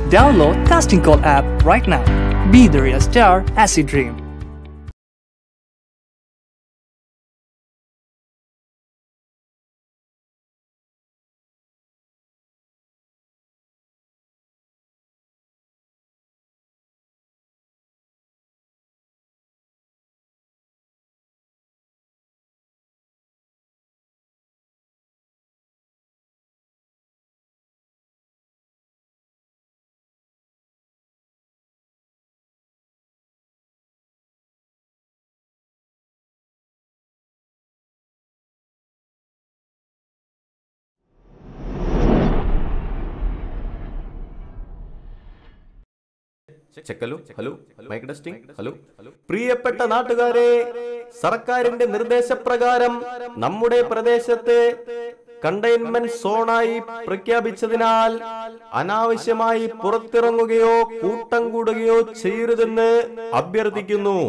Download Casting Call app right now. Be the real star as you dream. ചെക്കലു hello mike testing hello പ്രിയപ്പെട്ട നാട്ടുകാരെ സർക്കാരിന്റെ നിർദ്ദേശപ്രകാരം നമ്മുടെ പ്രദേശത്തെ കണ്ടെയ്ൻമെന്റ് സോണായി പ്രഖ്യാപിച്ചതിനാൽ അനാവശ്യമായി പുറത്തിറങ്ങുകയോ കൂട്ടം കൂടുകയോ ചെയ്യരുതെന്ന് അഭ്യർത്ഥിക്കുന്നു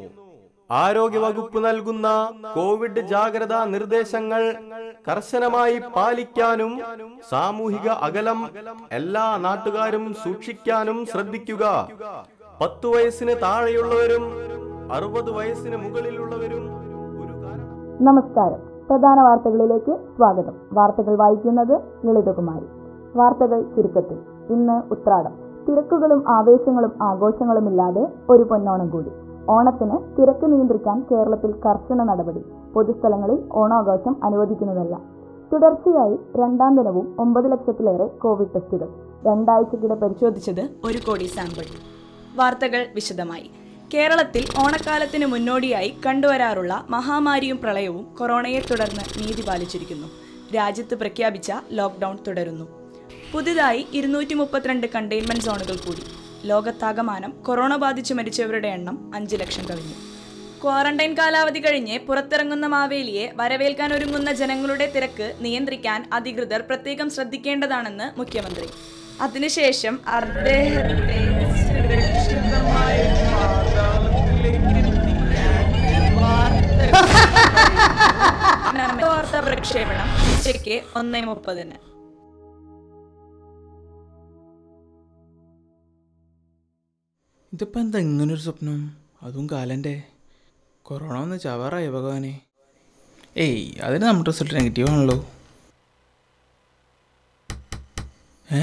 ആരോഗ്യവകുപ്പ് നൽകുന്ന കോവിഡ് ജാഗ്രതാ നിർദ്ദേശങ്ങൾ കർശനമായി പാലിക്കാനും സാമൂഹിക അകലം എല്ലാ നാട്ടുകാരും സൂക്ഷിക്കാനും ശ്രദ്ധിക്കുക പത്തു വയസ്സിന് താഴെയുള്ളവരും അറുപത് വയസ്സിന് മുകളിലുള്ളവരും ഒരു കാരണം നമസ്കാരം പ്രധാന വാർത്തകളിലേക്ക് സ്വാഗതം വാർത്തകൾ വായിക്കുന്നത് ലളിതകുമാരി വാർത്തകൾ ചുരുക്കത്തിൽ ഇന്ന് ഉത്രാടം തിരക്കുകളും ആവേശങ്ങളും ആഘോഷങ്ങളുമില്ലാതെ ഒരു പൊന്നോണം കൂടി ഓണത്തിന് തിരക്ക് നിയന്ത്രിക്കാൻ കേരളത്തിൽ കർശന നടപടി പൊതുസ്ഥലങ്ങളിൽ ഓണാഘോഷം അനുവദിക്കുന്നതല്ല തുടർച്ചയായി രണ്ടാം ദിനവും ഒമ്പത് ലക്ഷത്തിലേറെ കോവിഡ് ടെസ്റ്റുകൾ രണ്ടാഴ്ചക്കിടെ പരിശോധിച്ചത് ഒരു കോടി സാമ്പിൾ വാർത്തകൾ വിശദമായി കേരളത്തിൽ ഓണക്കാലത്തിന് മുന്നോടിയായി കണ്ടുവരാറുള്ള മഹാമാരിയും പ്രളയവും കൊറോണയെ തുടർന്ന് നീതി പാലിച്ചിരിക്കുന്നു രാജ്യത്ത് പ്രഖ്യാപിച്ച ലോക്ക്ഡൌൺ തുടരുന്നു പുതുതായി ഇരുന്നൂറ്റി മുപ്പത്തിരണ്ട് കണ്ടെയ്ൻമെന്റ് സോണുകൾ കൂടി ലോകത്താകമാനം കൊറോണ ബാധിച്ച് മരിച്ചവരുടെ എണ്ണം അഞ്ച് ലക്ഷം കവിഞ്ഞു ക്വാറന്റൈൻ കാലാവധി കഴിഞ്ഞ് പുറത്തിറങ്ങുന്ന മാവേലിയെ വരവേൽക്കാൻ ഒരുങ്ങുന്ന ജനങ്ങളുടെ തിരക്ക് നിയന്ത്രിക്കാൻ അധികൃതർ പ്രത്യേകം ശ്രദ്ധിക്കേണ്ടതാണെന്ന് മുഖ്യമന്ത്രി അതിനുശേഷം അദ്ദേഹത്തെ സുരക്ഷിതമായ പാതാളത്തിലെത്തിക്കാൻ വാർത്താ പ്രക്ഷേപണം ഉച്ചയ്ക്ക് ഒന്നേ മുപ്പതിന് ഇതിപ്പോൾ എന്താ ഇങ്ങനൊരു സ്വപ്നം അതും കാലൻ്റെ കൊറോണ ഒന്ന് ചവറായ ഭഗവാനെ ഏയ് അതിന് നമ്മുടെ റിസൾട്ട് നെഗറ്റീവ് ആണല്ലോ ഏ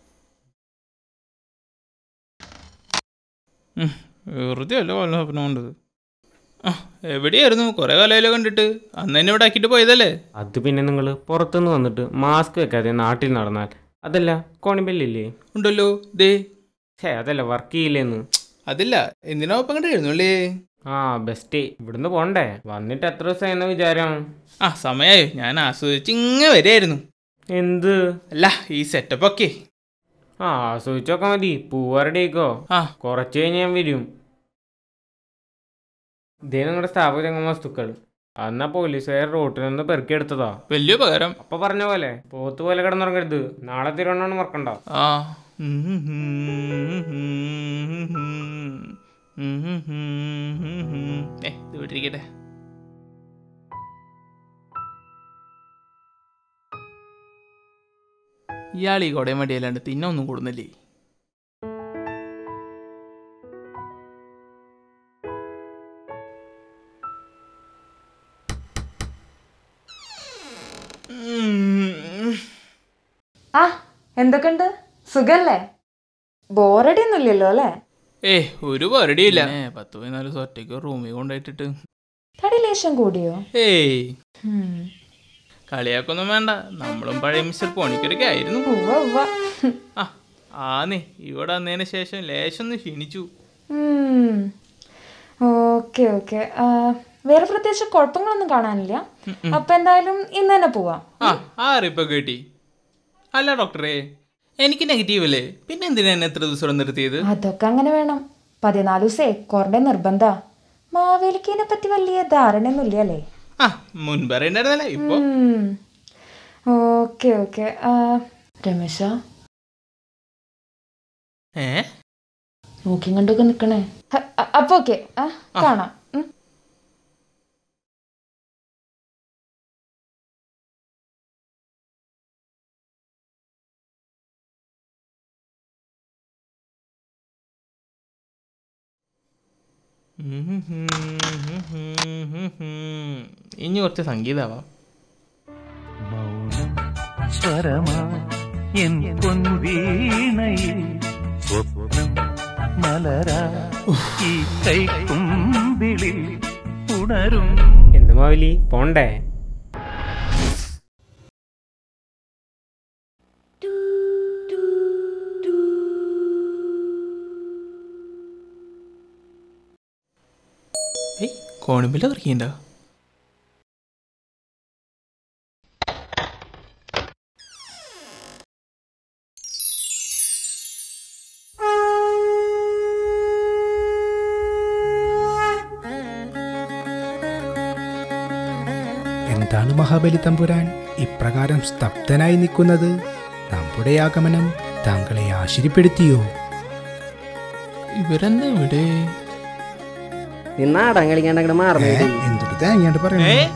ഉം, വെറുതെ അല്ല വല്ല സ്വപ്നം കൊണ്ടത് ആ എവിടെയായിരുന്നു കുറേ കാലമായാലോ കണ്ടിട്ട് അന്ന് തന്നെ ഇവിടെ ആക്കിയിട്ട് പോയതല്ലേ അത് പിന്നെ നിങ്ങൾ പുറത്തുനിന്ന് വന്നിട്ട് മാസ്ക് വെക്കാതെ നാട്ടിൽ നടന്നാൽ അതല്ല കോണിബെല്ലില്ലേ ഉണ്ടല്ലോ ദേ ഛേ അതല്ല വർക്ക് ചെയ്യില്ലേന്ന് അതില്ല എന്തിനാ ഒപ്പം കണ്ടായിരുന്നു അല്ലേ ആ ബെസ്റ്റ് ഇവിടുന്ന് പോണ്ടേ വന്നിട്ട് എത്ര ദിവസമായെന്ന വിചാരം ആ സമയമായോ ഞാൻ ആസ്വദിച്ച് ഇങ്ങനെ വരികയായിരുന്നു എന്ത് അല്ല ഈ സെറ്റപ്പ് ഒക്കെ ആ ആസ്വദിച്ചൊക്കെ മതി പൂവറടിക്കോ ആ കുറച്ച് കഴിഞ്ഞ് ഞാൻ വരും ഇതേ നിങ്ങളുടെ സ്ഥാപക രംഗം വസ്തുക്കൾ അന്നാ പോലീസുകാർ റോട്ടിൽ നിന്ന് പെറുക്കിയെടുത്തതാ വലിയ ഉപകാരം അപ്പൊ പറഞ്ഞ പോലെ പോത്ത് പോലെ കിടന്നുറങ്ങരുത് നാളെ തിരുവണ്ണാണ് മറക്കണ്ട ആ ഏ ഇത് വിട്ടിരിക്കട്ടെ ഇയാൾ ഈ കൊടയും മടിയല്ലാണ്ട് തിന്നെ ഒന്നും കൂടുന്നില്ലേ ഉം. ആ എന്തൊക്കെയുണ്ട് സുഖല്ലേ ബോറടി ഒന്നുമില്ലല്ലോ അല്ലേ ഏ ഒരു പരിടിയില്ല പത്ത് പതിനാല് ദിവസം ഒറ്റയ്ക്ക് റൂമിൽ കൊണ്ടുപോയിട്ടിട്ട് തടി ലേശം കൂടിയോ ഏയ് ഉം. കളിയാക്കൊന്നും വേണ്ട നമ്മളും പഴയ മിസ്റ്റർ പോണിക്കൊരൊക്കെ ആയിരുന്നു ഉവ്വ ഉവ്വ. ആ ആന്നേ ഇവിടെ വന്നതിന് ശേഷം ലേശം ഒന്ന് ക്ഷീണിച്ചു ഉം. ഓക്കെ ഓക്കെ ആ, വേറെ പ്രത്യേകിച്ച് കുഴപ്പങ്ങളൊന്നും കാണാനില്ല അപ്പൊ എന്തായാലും ഇന്ന് തന്നെ പോവാം ആ ആറിപ്പോ കേട്ടി അല്ല ഡോക്ടറെ എനിക്ക് നെഗറ്റീവ് അല്ലേ പിന്നെ എന്തിനാ എന്നെ എത്ര ദിവസം ഇവിടെ നിർത്തിയത് അതൊക്കെ അങ്ങനെ വേണം പതിനാല് ദിവസേ ക്വാറന്റൈൻ നിർബന്ധ മാവേലിക്ക് ഇതിനെ പറ്റി വലിയ ധാരണയൊന്നുമില്ല അല്ലേ ആ മുൻപ് അറിയണ്ടായിരുന്നല്ലേ ഇപ്പൊ ഓക്കെ ഓക്കെ രമേശ ഏ നോക്കിയും കണ്ടൊക്കെ നിക്കണേ ഹ, അ- അപ്പൊ ഓക്കെ കാണാം ഉം. ഇനി കുറച്ച് സംഗീതമാവാം മൗനം സ്വരമാ എൻ പൊൻവീണയിൽ സ്വപ്നം മലരാ ഈ കൈക്കുമ്പിളിൽ ഉണരും എന്ത് മാവലി പോണ്ടേ ഏയ് കോണിമ്പിൽ ഇറക്കിണ്ട എന്താണ് മഹാബലി തമ്പുരാൻ ഇപ്രകാരം സ്തബ്ധനായി നിൽക്കുന്നത് നമ്മുടെ ആഗമനം താങ്കളെ ആശ്ചര്യപ്പെടുത്തിയോ ഇവരെന്താ ഇവിടെ നിന്നാടം കളിക്കാണ്ട് അങ്ങോട്ട് മാറുന്നു ഏ, എന്തൊരു തേങ്ങയാണ്ട് പറയണേ ഏ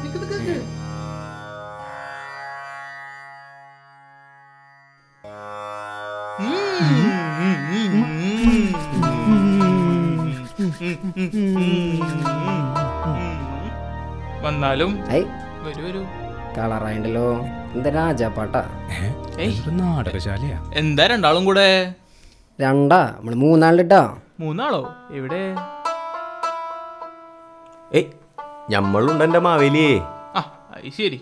വന്നാലും ഐ വരൂ വരൂ കളറായിണ്ടല്ലോ എന്താ രാജാപ്പാട്ടാ ഏയ് ഒരു നാടകശാലയാ എന്താ രണ്ടാളും കൂടെ രണ്ടാ നമ്മള് മൂന്നാളിട്ടാ മൂന്നാളോ എവിടെ ഏയ് ഞമ്മളുണ്ട് എൻ്റെ മാവേലിയേ ആ അത് ശരി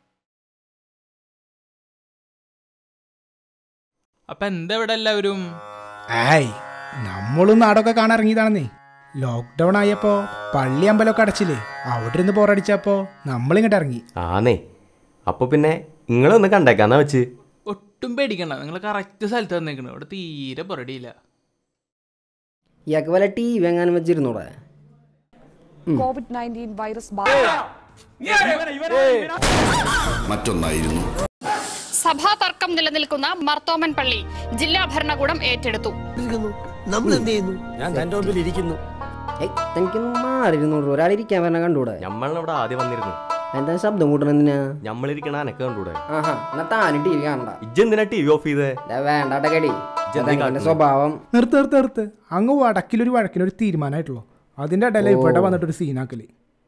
അപ്പൊ എന്താ ഇവിടെ എല്ലാവരും ആയ് നമ്മളും നാടൊക്കെ കാണാൻ ഇറങ്ങിയതാണെന്നേ ലോക്ക്ഡൗൺ ആയപ്പോ പള്ളി അമ്പലമൊക്കെ അടച്ചില്ലേ അവിടെ ഇരുന്ന് ബോറടിച്ചപ്പോ നമ്മളിങ്ങോട്ട് ഇറങ്ങി ആന്നേ അപ്പൊ പിന്നെ നിങ്ങളൊന്ന് കണ്ടേക്കാന്നാ വെച്ച് ഒട്ടും പേടിക്കണ്ട നിങ്ങൾ കറക്റ്റ് സ്ഥലത്ത് വന്നേക്കണ ഇവിടെ തീരെ പൊറടിയില്ല ഇയാൾക്ക് വല്ല ടി വി എങ്ങാനും വെച്ചിരുന്നൂടെ കോവിഡ് നയൻറ്റീൻ വൈറസ് മറ്റൊന്നായിരുന്നു സഭാ തർക്കം നിലനിൽക്കുന്ന മർത്തോമൻ പള്ളി ജില്ലാ ഭരണകൂടം ഏറ്റെടുത്തു നമ്മൾ എന്ത് ചെയ്യുന്നു ഞാൻ തന്റെ മുമ്പിൽ ഇരിക്കുന്നു തനിക്കൊന്നും മാറിയിരുന്നു ഒരാളിരിക്കാൻ പറഞ്ഞ കണ്ടൂടെ ഞമ്മളിവിടെ ആദ്യം വന്നിരുന്നു എന്താ ശബ്ദം കൂട്ടണം എന്തിനാ ഞമ്മളിരിക്കണ അനക്ക് കണ്ടൂടെ ആഹാ എന്നാ താനും ടി വി കാണണ്ട ഇജ്ജെന്തിനാ ടി വി ഓഫ് ചെയ്തേ ദേ വേണ്ടാട്ട കടി ഇജ്ജെന്താ അതെന്റെ കാട്ടുന്നെ? സ്വഭാവം നിർത്ത് നിർത്ത് നിർത്ത് അങ്ങ് വടക്കിലൊരു വഴക്കിനൊരു തീരുമാനമായിട്ടുള്ളൂ അതിന്റെ ഇടയില ഇവിടെ വന്നിട്ടൊരു സീനാക്കല്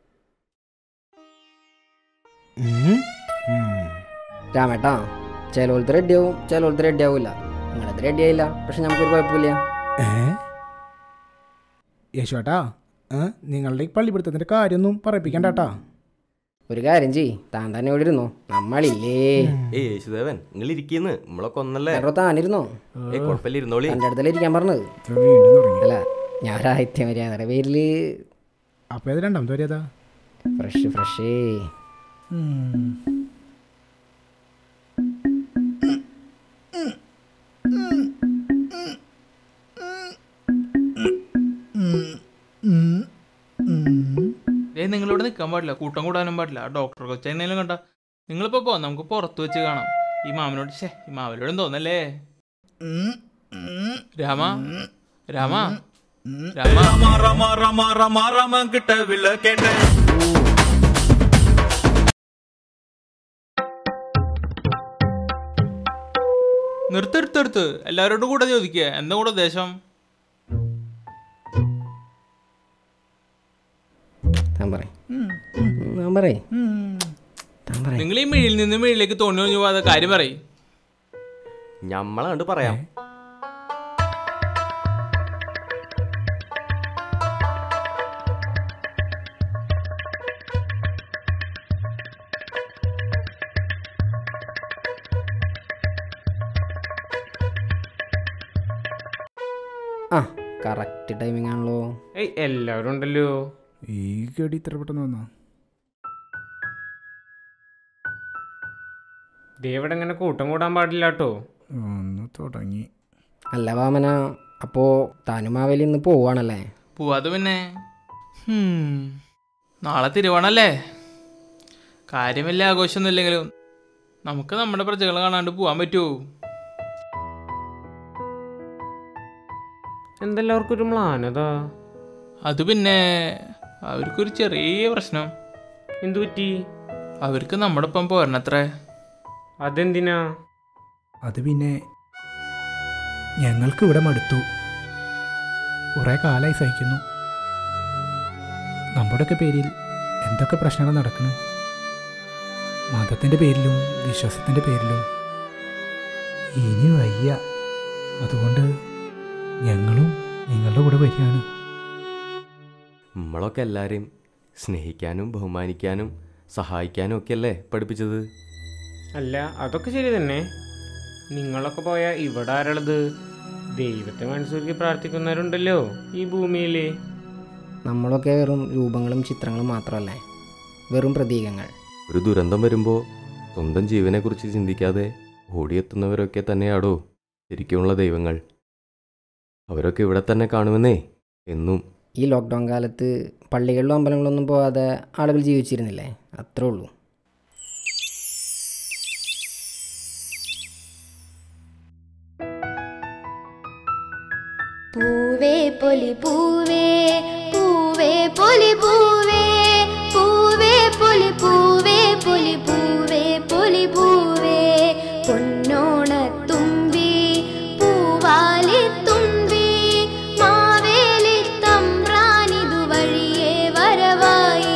ഉം, ഉം. രാമേട്ടാ ചിലവലത്ത് റെഡി ആവും ചിലവലത്ത് റെഡി ആവില്ല നിങ്ങളത് റെഡി ആയില്ല പക്ഷെ നമുക്കൊരു കുഴപ്പമില്ല ഏ യേശുവേട്ടാ ഏ നിങ്ങളുടെ ഈ പള്ളിപ്പിടുത്തത്തിന്റെ കാര്യമൊന്നും പറയിപ്പിക്കണ്ടാട്ടാ ഒരു കാര്യം ചെയ് താൻ തന്നെ ഇവിടെ ഇരുന്നോ നമ്മളില്ലേ ഏയ് യേശുദേവൻ നിങ്ങൾ ഇരിക്കുന്നു നമ്മളൊക്കെ ഒന്നല്ലേ വേറെ താനിരുന്നോ ഏയ് കുഴപ്പമില്ല ഇരുന്നോളി എൻ്റെ അടുത്തല്ലേ ഇരിക്കാൻ പറഞ്ഞത് വീണ്ടും തുടങ്ങി അല്ല ഞാൻ ഒരാഹിത്യ മര്യാദയുടെ പേരില് അപ്പൊ ഏത് രണ്ടാമത്തെ വരെയതാ ഫ്രഷ് ഫ്രഷേ ഏ നിങ്ങളിവിടെ നിൽക്കാൻ പാടില്ല കൂട്ടം കൂടാനും പാടില്ല ആ ഡോക്ടർ കൊച്ചെന്നേലും കണ്ട നിങ്ങളിപ്പോ പോ നമുക്ക് പുറത്ത് വെച്ച് കാണാം ഈ മാമനോട് ഷേ ഈ മാമനോടും തോന്നല്ലേ രാമ രാമ രാമ கிட்ட விழ கேட்டேன் നിർത്തിയെടുത്തെടുത്ത് എല്ലാവരോടും കൂടെ ചോദിക്കുക എന്താ കൂടെ ഉദ്ദേശം താൻ പറയും ഞാൻ പറയും താൻ പറയും നിങ്ങൾ ഈ മിഴിയിൽ നിന്ന് മിഴിലേക്ക് തോണി ഒഴിഞ്ഞു പോകാതെ കാര്യം പറയും ഞമ്മളെ കണ്ട് പറയാം ആ കറക്റ്റ് ടൈമിംഗ് ആണല്ലോ ഏയ് എല്ലാവരും ഉണ്ടല്ലോ ഈ ഗഡി ഇത്ര പെട്ടെന്ന് വന്നാ ദേവിടെ ഇങ്ങനെ കൂട്ടം കൂടാൻ പാടില്ല കേട്ടോ ഒന്ന് തുടങ്ങി അല്ല വാമന അപ്പോ താനുമാവലി ഇന്ന് പോവാണല്ലേ പോവാതെ പിന്നെ ഹും, നാളെ തിരുവോണല്ലേ കാര്യം വലിയ ആഘോഷമൊന്നും ഇല്ലെങ്കിലും നമുക്ക് നമ്മുടെ പ്രജകളെ കാണാണ്ട് പോവാൻ പറ്റുമോ എന്തെല്ലാവർക്കും ഒരു മ്ലാനതാ അത് പിന്നെ അവർക്കൊരു ചെറിയ പ്രശ്നം എന്തു പറ്റി അവർക്ക് നമ്മുടെ ഒപ്പം പോരണത്രേ അതെന്തിനാ അത് പിന്നെ ഞങ്ങൾക്ക് ഇവിടെ മടുത്തു കുറേ കാലമായി സഹിക്കുന്നു നമ്മുടെയൊക്കെ പേരിൽ എന്തൊക്കെ പ്രശ്നങ്ങൾ നടക്കുന്നു മതത്തിൻ്റെ പേരിലും വിശ്വാസത്തിൻ്റെ പേരിലും ഇനി വയ്യ അതുകൊണ്ട് ഞങ്ങളും നിങ്ങളുടെ കൂടെ വരികയാണ് നമ്മളൊക്കെ എല്ലാവരെയും സ്നേഹിക്കാനും ബഹുമാനിക്കാനും സഹായിക്കാനും ഒക്കെ അല്ലേ പഠിപ്പിച്ചത് അല്ല അതൊക്കെ ശരി തന്നെ നിങ്ങളൊക്കെ പോയ ഇവിടെ ആരുള്ളത് ദൈവത്തെ മനസ്സിലാക്കി പ്രാർത്ഥിക്കുന്നവരുണ്ടല്ലോ ഈ ഭൂമിയിൽ നമ്മളൊക്കെ വെറും രൂപങ്ങളും ചിത്രങ്ങളും മാത്രമല്ലേ വെറും പ്രതീകങ്ങൾ ഒരു ദുരന്തം വരുമ്പോൾ സ്വന്തം ജീവനെക്കുറിച്ച് ചിന്തിക്കാതെ ഓടിയെത്തുന്നവരൊക്കെ തന്നെയാടോ ശരിക്കുമുള്ള ദൈവങ്ങൾ അവരൊക്കെ ഇവിടെ തന്നെ കാണുമെന്നേ എന്നും ഈ ലോക്ക്ഡൗൺ കാലത്ത് പള്ളികളിലും അമ്പലങ്ങളിലൊന്നും പോകാതെ ആളുകൾ ജീവിച്ചിരുന്നില്ലേ അത്രേ ഉള്ളൂ പൂവേ പൊലി പൂവേ പൂവേ പൊലി പൂവേ പൂവേ പൊലി പൂവേ പൊലി പൂവേ പൊലി പൂവേ പൊന്നോണത്തുമ്പി പൂവാലി തുമ്പി മാവേലി തമ്പ്രാനിതു വഴിയേ വരവായി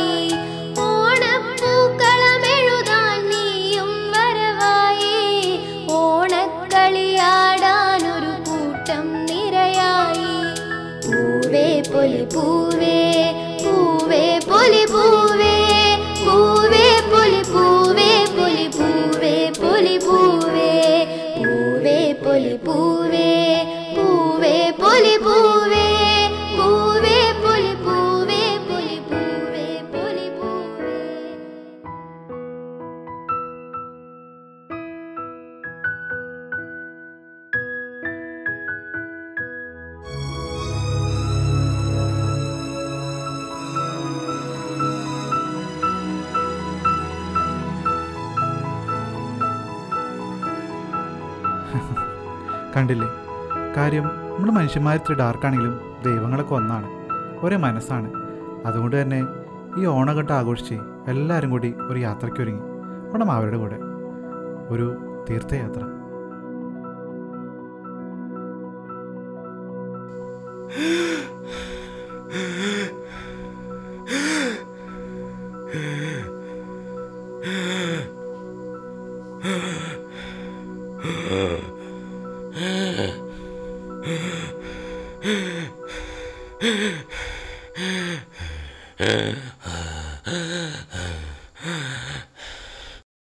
ഓണപ്പൂക്കളമെഴുതാൻ നീയും വരവായി ഓണക്കളിയാടാനൊരു കൂട്ടം നിരയായി പൂവേ പൊലി പൂവേ പൂവേ പൊലി പൂവേ പൂവേ പൊലി പൂവേ പൊലി പൂവേ പൊലി പൂവേ പൂവേ പൊലി പൂവേ പൂവേ പൊലി പൂവേ പൂവേ പൊലി പൂവേ പൊലി പൂവേ പൊലി പൂവേ കണ്ടില്ലേ കാര്യം നമ്മൾ മനുഷ്യന്മാർ ഇത്തിരി ഡാർക്കാണെങ്കിലും ദൈവങ്ങളൊക്കെ ഒന്നാണ് ഒരേ മനസ്സാണ് അതുകൊണ്ട് തന്നെ ഈ ഓണഘട്ടം ആഘോഷിച്ച് എല്ലാവരും കൂടി ഒരു യാത്രയ്ക്ക് ഒരുങ്ങി വേണം അവരുടെ കൂടെ ഒരു തീർത്ഥയാത്ര Yeah.